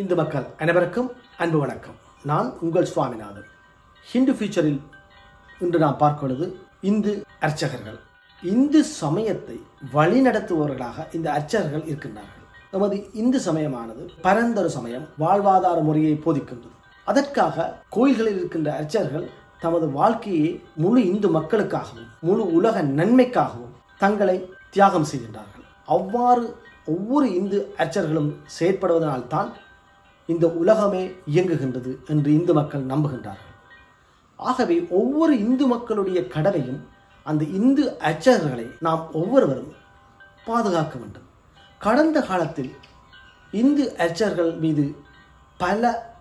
இந்து மக்கள் அனைவருக்கும் அன்பு வணக்கம் நான் உங்கள் சுவாமிநாதன் ஹிந்து ஃபியூச்சரில் இன்று நாம் பார்க்கிறது இந்து அர்ச்சகர்கள் இந்து சமயத்தை வழிநடத்துபவர்களாக இந்த அர்ச்சகர்கள் இருக்கின்றார்கள் நமது இந்து சமயமானது பரந்தொரு சமயம் வாழ்வாதார முறையை போதிக்கின்றது அதற்காக கோயில்களில் இருக்கின்ற அர்ச்சகர்கள் தமது வாழ்க்கையை முழு இந்து மக்களுக்காகவும் முழு உலக நன்மைக்காகவும் தங்களை தியாகம் செய்கின்றார்கள் அவ்வாறு ஒவ்வொரு இந்து அர்ச்சர்களும் செயற்படுவதனால்தான் இந்த உலகமே இயங்குகின்றது என்று இந்து மக்கள் நம்புகின்றார்கள் ஆகவே ஒவ்வொரு இந்து மக்களுடைய கடமையும் அந்த இந்து அர்ச்சகர்களை நாம் ஒவ்வொருவரும் பாதுகாக்க வேண்டும் கடந்த காலத்தில் இந்து அர்ச்சகர்கள் மீது பல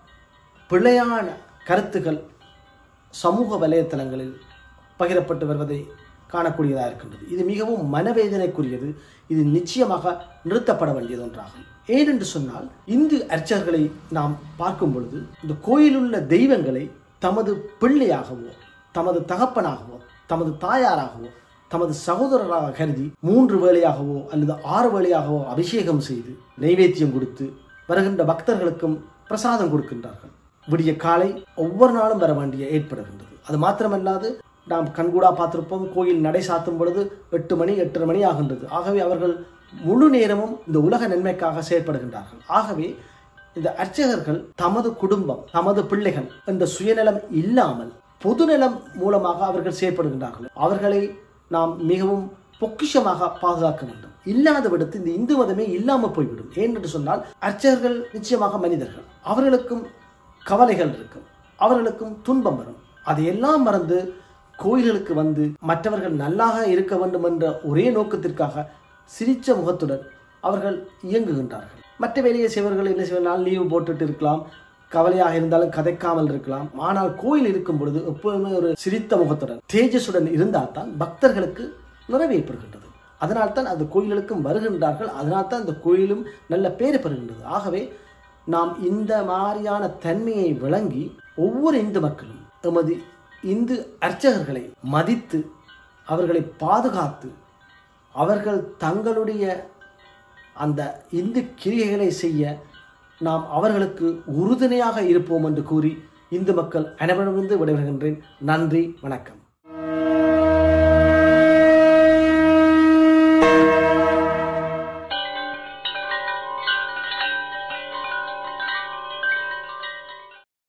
பிழையான கருத்துக்கள் சமூக வலைத்தளங்களில் பகிரப்பட்டு வருவதை காணக்கூடியதாக இருக்கின்றது இது மிகவும் மனவேதனைக்குரியது இது நிச்சயமாக நிறுத்தப்பட வேண்டியது ஒன்றாகும் ஏனென்று சொன்னால் இந்து அர்ச்சகர்களை நாம் பார்க்கும் பொழுது இந்த கோயிலுள்ள தெய்வங்களை தமது பிள்ளையாகவோ தமது தகப்பனாகவோ தமது தாயாராகவோ தமது சகோதரராக கருதி மூன்று வேளையாகவோ அல்லது ஆறு வேளையாகவோ அபிஷேகம் செய்து நைவேத்தியம் கொடுத்து வருகின்ற பக்தர்களுக்கும் பிரசாதம் கொடுக்கின்றார்கள் விடிய காலை ஒவ்வொரு நாளும் வர வேண்டிய ஏற்படுகின்றது அது மாத்திரமல்லாது நாம் கண்கூடா பார்த்திருப்போம் கோயில் நடை சாத்தும் பொழுது எட்டு மணி எட்டரை மணி ஆகின்றது ஆகவே அவர்கள் முழு நேரமும் இந்த உலக நன்மைக்காக செயற்படுகின்றார்கள் ஆகவே இந்த அர்ச்சகர்கள் தமது குடும்பம் தமது பிள்ளைகள் என்ற சுயநலம் இல்லாமல் பொதுநலம் மூலமாக அவர்கள் செயற்படுகின்றார்கள் அவர்களை நாம் மிகவும் பொக்கிஷமாக பாதுகாக்க வேண்டும் இல்லாத விடத்து இந்த இந்து மதமே இல்லாமல் போய்விடும் ஏனென்று சொன்னால் அர்ச்சகர்கள் நிச்சயமாக மனிதர்கள் அவர்களுக்கும் கவலைகள் இருக்கும் அவர்களுக்கும் துன்பம் வரும் அதையெல்லாம் மறந்து கோயில்களுக்கு வந்து மற்றவர்கள் நல்லாக இருக்க வேண்டும் என்ற ஒரே நோக்கத்திற்காக சிரிச்ச முகத்துடன் அவர்கள் இயங்குகின்றார்கள் மற்ற வேலையை செய்வர்கள் என்ன செய்வதால் லீவு போட்டுட்டு இருக்கலாம் கவலையாக இருந்தாலும் கதைக்காமல் இருக்கலாம் ஆனால் கோயில் இருக்கும் பொழுது எப்போதுமே ஒரு சிரித்த முகத்துடன் தேஜஸுடன் இருந்தால் தான் பக்தர்களுக்கு நிறைவேற்படுகின்றது அதனால்தான் அந்த கோயில்களுக்கும் வருகின்றார்கள் அதனால்தான் அந்த கோயிலும் நல்ல பேர் பெறுகின்றது ஆகவே நாம் இந்த மாதிரியான தன்மையை விளங்கி ஒவ்வொரு இந்து மக்களும் எமது இந்து அர்ச்சகர்களை மதித்து அவர்களை பாதுகாத்து அவர்கள் தங்களுடைய அந்த இந்து கிரியைகளை செய்ய நாம் அவர்களுக்கு உறுதுணையாக இருப்போம் என்று கூறி இந்து மக்கள் அனைவரிடமிருந்து விடைபெறுகின்றேன் நன்றி வணக்கம்